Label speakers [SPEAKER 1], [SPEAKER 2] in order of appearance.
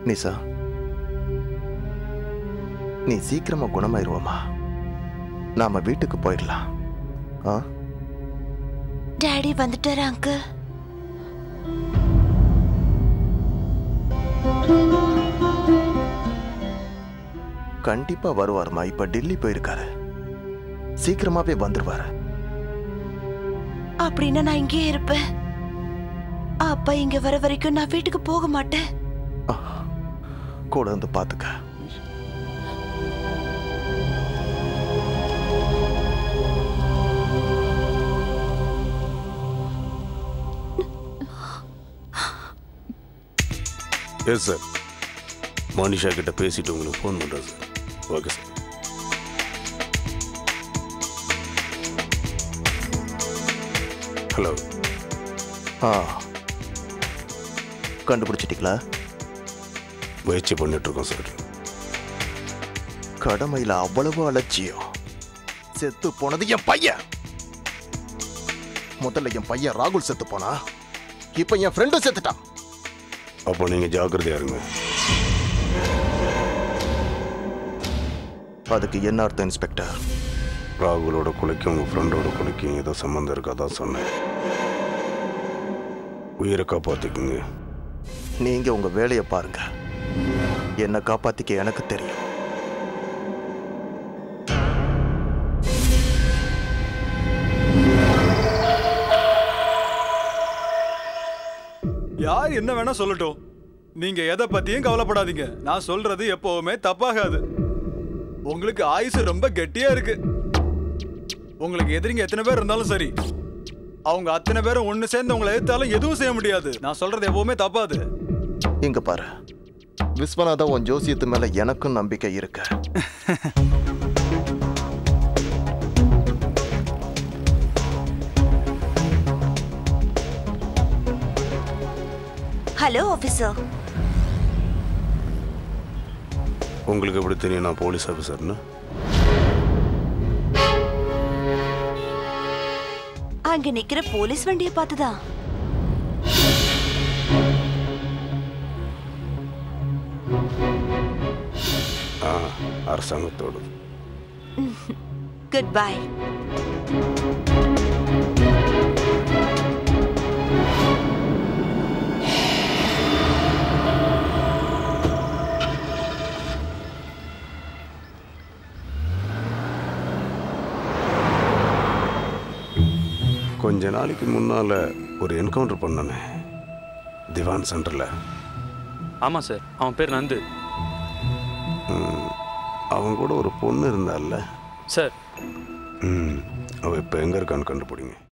[SPEAKER 1] நிசா நீ சீக்கிரமா குணமாயிருவோமா நாம வீட்டுக்கு போயிடலாம் ஆ
[SPEAKER 2] டாடி வந்துட்டாரு அங்கிள்
[SPEAKER 1] கண்டிப்பா வருவாருமா இப்ப டெல்லி போயிருக்காரு சீக்கிரமாவே வந்துருவாரு
[SPEAKER 2] அப்படின்னா நான் இங்கேயே இருப்பேன் அப்பா இங்க வர வரைக்கும் நான் வீட்டுக்கு போக மாட்டேன்
[SPEAKER 1] ஆ, கூட வந்து பாத்துக்க
[SPEAKER 3] எஸ் சார் மனிஷா கிட்ட பேசிட்டு உங்களுக்கு ஃபோன் பண்ணுறேன் சார் ஓகே சார் ஹலோ
[SPEAKER 1] ஆ கண்டுபிடிச்சிட்டீங்களா
[SPEAKER 3] முயற்சி பண்ணிட்டு இருக்கோம் சார்
[SPEAKER 1] கடமையில அவ்வளவு அலட்சியம் செத்து போனது என் பையன் முதல்ல என் பையன் ராகுல் செத்து போனா இப்ப என் ஃப்ரெண்டும் செத்துட்டான்
[SPEAKER 3] அப்போ நீங்கள் ஜாக்கிரதையா இருங்க
[SPEAKER 1] அதுக்கு என்ன அர்த்தம் இன்ஸ்பெக்டர்
[SPEAKER 3] ராகுலோட கொலைக்கும் உங்கள் ஃப்ரெண்டோட கொலைக்கும் ஏதோ சம்மந்தம் இருக்கா சொன்னேன் உயிரை காப்பாற்றிக்குங்க
[SPEAKER 1] நீங்க உங்க வேலையை பாருங்க என்னை காப்பாத்திக்க எனக்கு தெரியும்
[SPEAKER 4] யார் என்ன வேணா சொல்லட்டும் நீங்க எதை பத்தியும் கவலைப்படாதீங்க நான் சொல்றது எப்பவுமே தப்பாகாது உங்களுக்கு ஆயுசு ரொம்ப கெட்டியா இருக்கு உங்களுக்கு எதிரிங்க எத்தனை பேர் இருந்தாலும் சரி அவங்க அத்தனை பேரும் ஒண்ணு சேர்ந்து உங்களை எதிர்த்தாலும் எதுவும் செய்ய முடியாது நான் சொல்றது எப்பவுமே தப்பாது
[SPEAKER 1] இங்க பாரு விஸ்வநாதா உன் ஜோசியத்து மேல எனக்கும் நம்பிக்கை இருக்கு
[SPEAKER 2] ஹலோ ஆபீசர்
[SPEAKER 3] உங்களுக்கு எப்படி தெரியும் நான் போலீஸ் ஆஃபீஸர்னு
[SPEAKER 2] அங்க நிக்கிற போலீஸ் வண்டியை பார்த்துதான்
[SPEAKER 3] ஆ அரசாங்கத்தோடு
[SPEAKER 2] குட் பை
[SPEAKER 3] கொஞ்ச நாளைக்கு முன்னால் ஒரு என்கவுண்டர் பண்ணனே திவான் சென்டரில்
[SPEAKER 5] ஆமாம் சார் அவன் பேர் நந்து
[SPEAKER 3] அவன் கூட ஒரு பொண்ணு இருந்தால்ல
[SPEAKER 5] சார்
[SPEAKER 3] ம் அவள் இப்போ எங்கே இருக்கான்னு கண்டுபிடிங்க